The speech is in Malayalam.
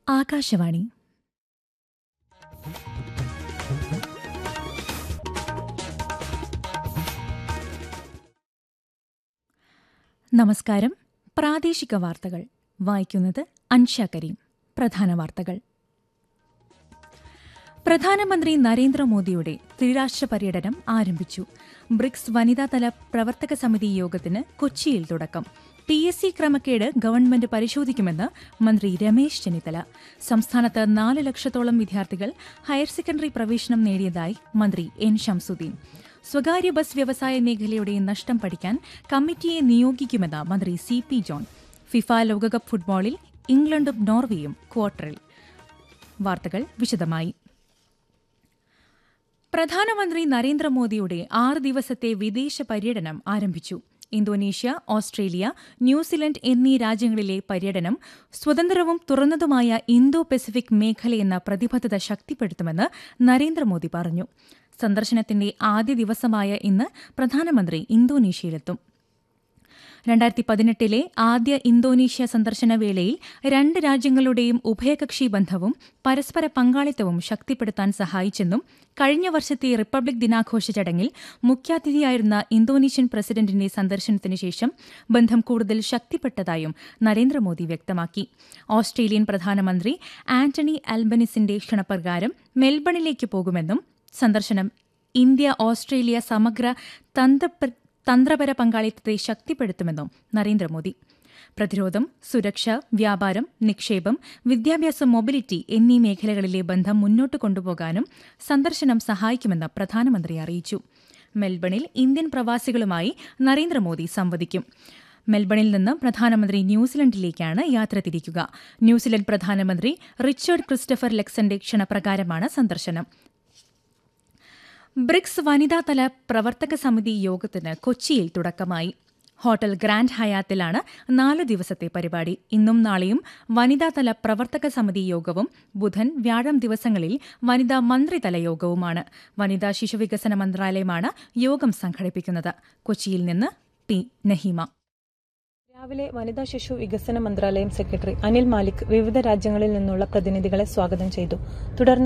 ആകാശവാണി നമസ്കാരം പ്രാദേശിക വാർത്തകൾ വായിക്കുന്നത് അൻഷ കരീം പ്രധാന വാർത്തകൾ പ്രധാനമന്ത്രി നരേന്ദ്രമോദിയുടെ ത്രിരാഷ്ട്ര പര്യടനം ആരംഭിച്ചു ബ്രിക്സ് വനിതാതല പ്രവർത്തക സമിതി യോഗത്തിന് കൊച്ചിയിൽ തുടക്കം പി എസ് സി ക്രമക്കേട് ഗവൺമെന്റ് പരിശോധിക്കുമെന്ന് മന്ത്രി രമേശ് ചെന്നിത്തല സംസ്ഥാനത്ത് നാല് ലക്ഷത്തോളം വിദ്യാർത്ഥികൾ ഹയർ സെക്കൻഡറി പ്രവേശനം നേടിയതായി മന്ത്രി എൻ ഷംസുദ്ദീൻ സ്വകാര്യ ബസ് വ്യവസായ മേഖലയുടെ നഷ്ടം പഠിക്കാൻ കമ്മിറ്റിയെ നിയോഗിക്കുമെന്ന് മന്ത്രി സി പി ജോൺ ഫിഫ ലോകകപ്പ് ഫുട്ബോളിൽ ഇംഗ്ലണ്ടും നോർവേയും ക്വാർട്ടറിൽ വാർത്തകൾ വിശദമായി പ്രധാനമന്ത്രി നരേന്ദ്രമോദിയുടെ ആറ് ദിവസത്തെ വിദേശ പര്യടനം ആരംഭിച്ചു ഇന്തോനേഷ്യ ഓസ്ട്രേലിയ ന്യൂസിലൻഡ് എന്നീ രാജ്യങ്ങളിലെ പര്യടനം സ്വതന്ത്രവും തുറന്നതുമായ ഇന്തോ പസഫിക് മേഖലയെന്ന പ്രതിബദ്ധത ശക്തിപ്പെടുത്തുമെന്ന് നരേന്ദ്രമോദി പറഞ്ഞു സന്ദർശനത്തിന്റെ ആദ്യ ദിവസമായ ഇന്ന് പ്രധാനമന്ത്രി ഇന്തോനേഷ്യയിലെത്തും രണ്ടായിരത്തി പതിനെട്ടിലെ ആദ്യ ഇന്തോനേഷ്യ സന്ദർശന വേളയിൽ രണ്ട് രാജ്യങ്ങളുടെയും ഉഭയകക്ഷി ബന്ധവും പരസ്പര പങ്കാളിത്തവും ശക്തിപ്പെടുത്താൻ സഹായിച്ചെന്നും കഴിഞ്ഞ വർഷത്തെ റിപ്പബ്ലിക് ദിനാഘോഷ ചടങ്ങിൽ മുഖ്യാതിഥിയായിരുന്ന ഇന്തോനേഷ്യൻ പ്രസിഡന്റിന്റെ സന്ദർശനത്തിന് ശേഷം ബന്ധം കൂടുതൽ ശക്തിപ്പെട്ടതായും നരേന്ദ്രമോദി വ്യക്തമാക്കി ഓസ്ട്രേലിയൻ പ്രധാനമന്ത്രി ആന്റണി ആൽബനിസിന്റെ ക്ഷണപ്രകാരം മെൽബണിലേക്ക് പോകുമെന്നും സന്ദർശനം ഇന്ത്യ ഓസ്ട്രേലിയ സമഗ്ര തന്ത്ര തന്ത്രപര പങ്കാളിത്തത്തെ ശക്തിപ്പെടുത്തുമെന്നും നരേന്ദ്രമോദി പ്രതിരോധം സുരക്ഷ വ്യാപാരം നിക്ഷേപം വിദ്യാഭ്യാസ മൊബിലിറ്റി എന്നീ മേഖലകളിലെ ബന്ധം മുന്നോട്ട് കൊണ്ടുപോകാനും സന്ദർശനം സഹായിക്കുമെന്ന് പ്രധാനമന്ത്രി അറിയിച്ചു മെൽബണിൽ ഇന്ത്യൻ പ്രവാസികളുമായി നരേന്ദ്രമോദി സംവദിക്കും മെൽബണിൽ നിന്ന് പ്രധാനമന്ത്രി ന്യൂസിലൻഡിലേക്കാണ് യാത്ര തിരിക്കുക ന്യൂസിലൻഡ് പ്രധാനമന്ത്രി റിച്ചർഡ് ക്രിസ്റ്റഫർ ലെക്സന്റെ ക്ഷണപ്രകാരമാണ് സന്ദർശനം ബ്രിക്സ് വനിതാതല പ്രവർത്തക സമിതി യോഗത്തിന് കൊച്ചിയിൽ തുടക്കമായി ഹോട്ടൽ ഗ്രാൻഡ് ഹയാത്തിലാണ് നാല് ദിവസത്തെ പരിപാടി ഇന്നും നാളെയും വനിതാതല പ്രവർത്തക സമിതി യോഗവും ബുധൻ വ്യാഴം ദിവസങ്ങളിൽ വനിതാ മന്ത്രിതല യോഗവുമാണ് വനിതാ ശിശുവികസന മന്ത്രാലയമാണ് യോഗം സംഘടിപ്പിക്കുന്നത് കൊച്ചിയിൽ നിന്ന് ടി നഹീമ രാവിലെ വനിതാ ശിശു വികസന മന്ത്രാലയം സെക്രട്ടറി അനിൽ മാലിക് വിവിധ രാജ്യങ്ങളിൽ നിന്നുള്ള പ്രതിനിധികളെ സ്വാഗതം ചെയ്തു തുടർന്ന്